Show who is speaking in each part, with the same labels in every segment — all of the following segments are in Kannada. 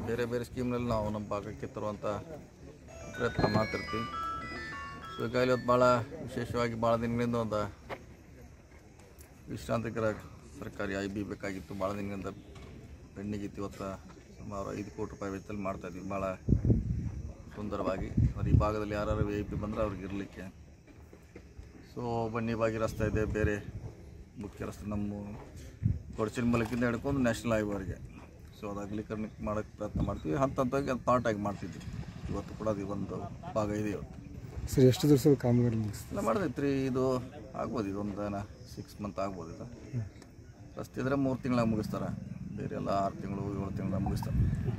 Speaker 1: ಬೇರೆ ಬೇರೆ ಸ್ಕೀಮ್ನಲ್ಲಿ ನಾವು ನಮ್ಮ ಭಾಗಕ್ಕೆ ತರುವಂಥ ಪ್ರಯತ್ನ ಮಾಡ್ತಿರ್ತೀವಿ ಸೊ ಈಗಾಗಲೇ ಇವತ್ತು ಭಾಳ ವಿಶೇಷವಾಗಿ ಭಾಳ ದಿನಗಳಿಂದ ಒಂದು ವಿಶ್ರಾಂತಿಕರ ಸರ್ಕಾರಿ ಐ ಬಿ ಬೇಕಾಗಿತ್ತು ಭಾಳ ದಿನಗಳಿಂದ ಪೆಂಡಿಂಗ್ ಇತ್ತು ಇವತ್ತು ಸುಮಾರು ಐದು ಕೋಟಿ ರೂಪಾಯಿ ವೆಚ್ಚದಲ್ಲಿ ಮಾಡ್ತಾಯಿದ್ವಿ ಭಾಳ ಸುಂದರವಾಗಿ ಅವ್ರು ಈ ಭಾಗದಲ್ಲಿ ಯಾರು ವಿ ಐ ಪಿ ಬಂದರೆ ಅವ್ರಿಗೆ ಇರಲಿಕ್ಕೆ ಸೊ ಬನ್ನಿ ಬಾಗಿ ರಸ್ತೆ ಇದೆ ಬೇರೆ ಮುಖ್ಯ ರಸ್ತೆ ನಮ್ಮ ಕೊಡಚಿನ ಮೂಲಕಿಂದ ಹಿಡ್ಕೊಂಡು ನ್ಯಾಷನಲ್ ಹೈವೇವರೆಗೆ ಸೊ ಅದು ಅಗಲೀಕರಣ ಮಾಡೋಕ್ಕೆ ಪ್ರಯತ್ನ ಮಾಡ್ತೀವಿ ಹಂತ ಹಂತವಾಗಿ ಅದು ಪಾರ್ಟಾಗಿ ಮಾಡ್ತಿದ್ವಿ ಇವತ್ತು ಕೂಡ ಅದು ಒಂದು ಭಾಗ ಇದೆ ಇವತ್ತು
Speaker 2: ಸರ್ ಎಷ್ಟು ದಿವಸ ಕಾಮಗಾರಿ ಮುಗಿಸ್ತಾರೆ
Speaker 1: ಎಲ್ಲ ಮಾಡಿದೈತೆ ರೀ ಇದು ಆಗ್ಬೋದು ಇದು ಒಂದು ಸಿಕ್ಸ್ ಮಂತ್ ಆಗ್ಬೋದು ಇದು ರಸ್ತೆ ಇದ್ರೆ ಮೂರು ತಿಂಗಳಾಗ ಮುಗಿಸ್ತಾರೆ ಬೇರೆ ಎಲ್ಲ ಆರು ತಿಂಗಳು ಏಳು ತಿಂಗಳಾಗ ಮುಗಿಸ್ತಾರೆ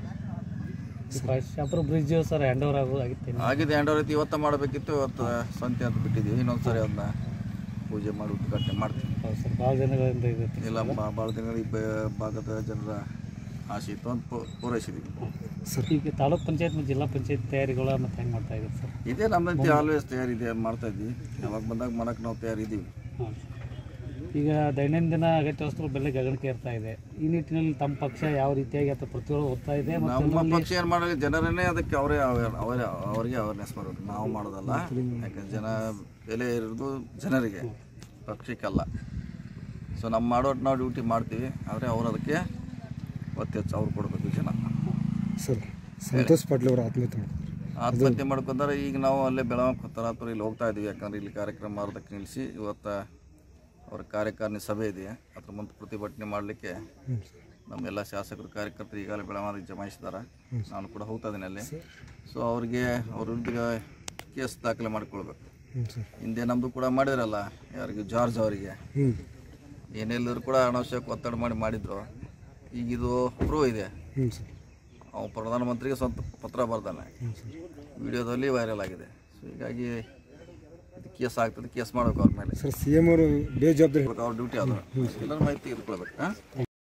Speaker 3: Shapura bridge sir hand over ಆಗೋ ಆಗಿತ್ತು
Speaker 1: ಆಗಿದೆ ಹ್ಯಾಂಡ್ ಓವರ್ ಇವತ್ತು ಮಾಡಬೇಕಿತ್ತು ಇವತ್ತು ಸಂತೆ ಅಂತ ಬಿಟ್ಟಿದ್ದೀವಿ ಇನ್ನೊಂದು ಸರಿ ಅದನ್ನ ಪೂಜೆ ಮಾಡಿ ಉದ್ಘಾಟನೆ ಮಾಡ್ತೀವಿ
Speaker 3: ಹೌದು ಸರ್ ಭಾಳ ದಿನಗಳಿಂದ ಇದೆ
Speaker 1: ಇಲ್ಲ ಬಾ- ಭಾಳ ದಿನಗಳು ಈ ಬ- ಭಾಗದ ಜನರ ಆಸೆ ಇತ್ತು ಅಂತ ಪೂ- ಪೂರೈಸಿದ್ವಿ
Speaker 2: ಸರ್
Speaker 3: ಈಗ ತಾಲೂಕ್ ಪಂಚಾಯತ್ ಮತ್ತು ಜಿಲ್ಲಾ ಪಂಚಾಯತ್ ತಯಾರಿಗಳು ಮತ್ತು ಹೆಂಗೆ ಮಾಡ್ತಾ ಇದ್ದೀರಿ ಸರ್
Speaker 1: ಇದೇ ನಮ್ಮಂತೆ ಆಲ್ವೇಸ್ ತಯಾರಿದೆ ಮಾಡ್ತಾ ಇದ್ವಿ ಯಾವಾಗ ಬಂದಾಗ ಮಾಡಕ್ಕೆ ನಾವು ತಯಾರಿದ್ದೀವಿ
Speaker 3: ಹಾಂ ಈಗ ದೈನಂದಿನ ಅಗತ್ಯ ವಸ್ತುಗಳ ಬೆಲೆ ಗಗನಕ್ಕೆ ಏರ್ತಾ ಇದೆ ಈ ನಿಟ್ಟಿನಲ್ಲಿ ತಮ್ಮ ಪಕ್ಷ ಯಾವ ರೀತಿಯಾಗಿ ಅಥವಾ ಪ್ರತಿಯೊಂದು ಓದ್ತಾ ಇದೆ ಮತ್ತು
Speaker 1: ನಮ್ಮ ಪಕ್ಷ ಏನು ಮಾಡಲಿ ಜನರನ್ನೇ ಅದಕ್ಕೆ ಅವರೇ ಅವರೇ ಅವರಿಗೆ ಅವೇರ್ನೆಸ್ ಮಾಡಬೇಕು ನಾವು ಮಾಡೋದಲ್ಲ ಯಾಕಂದ್ರೆ ಜನ ಬೆಲೆ ಇರೋದು ಜನರಿಗೆ ಪಕ್ಷಕ್ಕಲ್ಲ ಸೊ ನಮ್ಮ ಮಾಡೋ ನಾವು ಡ್ಯೂಟಿ ಮಾಡ್ತೀವಿ ಆದರೆ ಅವ್ರು ಅದಕ್ಕೆ ಒತ್ತು ಹೆಚ್ಚು ಅವ್ರು ಕೊಡಬೇಕು ಜನ
Speaker 2: ಸರ್ ಸಂತೋಷ್ ಪಾಟೀಲ್ ಅವರು ಆತ್ಮಹತ್ಯೆ ಮಾಡಿದ್ರು
Speaker 1: ಆತ್ಮಹತ್ಯೆ ಮಾಡ್ಕೊಂತಾರೆ ಈಗ ನಾವು ಅಲ್ಲೇ ಬೆಳಗಾವಿ ತರಾಪುರ ಇಲ್ಲಿ ಹೋಗ್ತಾ ಇದ್ದೀವಿ ಯಾಕಂದ್ರೆ ಇಲ್ಲಿ ಕಾರ್ಯಕ್ರಮ ಅರ್ಧಕ್ಕೆ ನಿಲ್ಲಿಸಿ ಇವತ್ತು ಅವ್ರ ಕಾರ್ಯಕಾರಿಣಿ ಸಭೆ ಇದೆ ಅದ್ರ ಮುಂದೆ ಪ್ರತಿಭಟನೆ ಮಾಡಲಿಕ್ಕೆ
Speaker 2: ಹ್ಞೂ ಸರ್
Speaker 1: ನಮ್ಮೆಲ್ಲ ಶಾಸಕರು ಕಾರ್ಯಕರ್ತರು ಈಗಾಗಲೇ ಬೆಳಗಾವಿಗೆ ಜಮಾಯಿಸಿದ್ದಾರೆ ನಾನು ಕೂಡ ಹೋಗ್ತಾ ಇದ್ದೀನಿ ಅಲ್ಲಿ ಸೊ ಅವ್ರಿಗೆ ಅವ್ರ ವಿರುದ್ಧ ಕೇಸ್ ದಾಖಲೆ ಮಾಡಿಕೊಳ್ಬೇಕು
Speaker 2: ಹ್ಞೂ ಸರ್
Speaker 1: ಹಿಂದೆ ನಮ್ಮದು ಕೂಡ ಮಾಡಿರಲ್ಲ ಯಾರಿಗೆ ಜಾರ್ಜ್ ಅವರಿಗೆ
Speaker 2: ಹ್ಞೂ
Speaker 1: ಏನೆಲ್ಲರೂ ಕೂಡ ಅನಾವಶ್ಯಕ ಒತ್ತಡ ಮಾಡಿ ಮಾಡಿದ್ರು ಈಗ ಇದು ಪ್ರೂವ್ ಇದೆ
Speaker 2: ಹ್ಞೂ ಸರ್
Speaker 1: ಅವ ಪ್ರಧಾನಮಂತ್ರಿಗೆ ಸ್ವಂತ ಪತ್ರ ಬರ್ದಾನೆ
Speaker 2: ಹ್ಞೂ ಸರ್
Speaker 1: ವಿಡಿಯೋದಲ್ಲಿ ವೈರಲ್ ಆಗಿದೆ ಸೊ ಹೀಗಾಗಿ ಇದು ಕೇಸ್ ಆಗ್ತದೆ ಕೇಸ್ ಮಾಡಬೇಕು ಅವ್ರ ಮೇಲೆ
Speaker 2: ಸರ್ ಸಿ ಎಮ್ ಅವರು ಬೇಜವಾಬ್ದಾರಿ
Speaker 1: ಅವ್ರ ಡ್ಯೂಟಿ ಅದು ಎಲ್ಲರ ಮಾಹಿತಿ ತೆಗೆದುಕೊಳ್ಬೇಕು ಹಾಂ